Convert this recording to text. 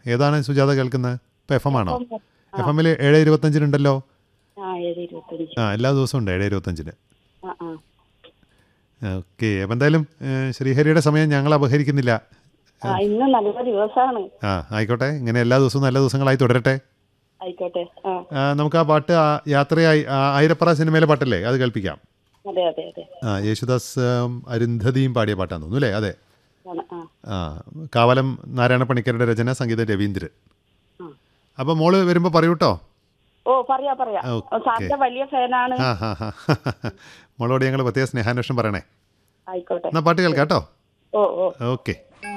ഏതാണ് സുജാത കേൾക്കുന്നത് ഇപ്പം എഫ് എം ആണോ അപ്പം, എഫ് എമ്മിൽ ഏഴ് ഇരുപത്തഞ്ചിനുണ്ടല്ലോ ആ ഏഴ് ഇരുപത്തഞ്ച് ആ എല്ലാ ദിവസവും ഉണ്ട് ഏഴ് ഇരുപത്തഞ്ചിന് ആ ആ ഓക്കെ അപ്പം എന്തായാലും ഏ, ശ്രീഹരിയുടെ സമയം ഞങ്ങൾ അപഹരിക്കുന്നില്ല ആ ഇന്ന് നല്ല ദിവസമാണ് ആ ആയിക്കോട്ടെ ഇങ്ങനെ എല്ലാ ദിവസവും നല്ല ദിവസങ്ങളായി തുടരട്ടെ ആയിക്കോട്ടെ ആ ആ, നമുക്ക് ആ പാട്ട് ആ യാത്രയായി ആ, ആയിരപ്പറ സിനിമയിലെ പാട്ടല്ലേ അത് കേൾപ്പിക്കാം അതെ അതെ അതെ ആ യേശുദാസ് ഉം, അരുന്ധതിയും പാടിയ പാട്ടാന്ന് തോന്നുന്നു അല്ലേ അതെ ആണ് ആ ആ കാവലം നാരായണ പണിക്കരുടെ രചന സംഗീതം രവീന്ദ്രൻ ആ. അപ്പോൾ മോള് വരുമ്പോൾ പറയൂ കേട്ടോ ഓ പറയാ പറയാ ഓക്കേ. സാറിന്റെ വലിയ ഫാനാണ് ആ ഹാ ഹാ മോളോട് ഞങ്ങൾ പ്രത്യേക സ്നേഹാന്വേഷണം പറയണേ ആയിക്കോട്ടെ എന്നാൽ പാട്ട് കേൾക്കാം കേട്ടോ ഓ ഓ ഓക്കെ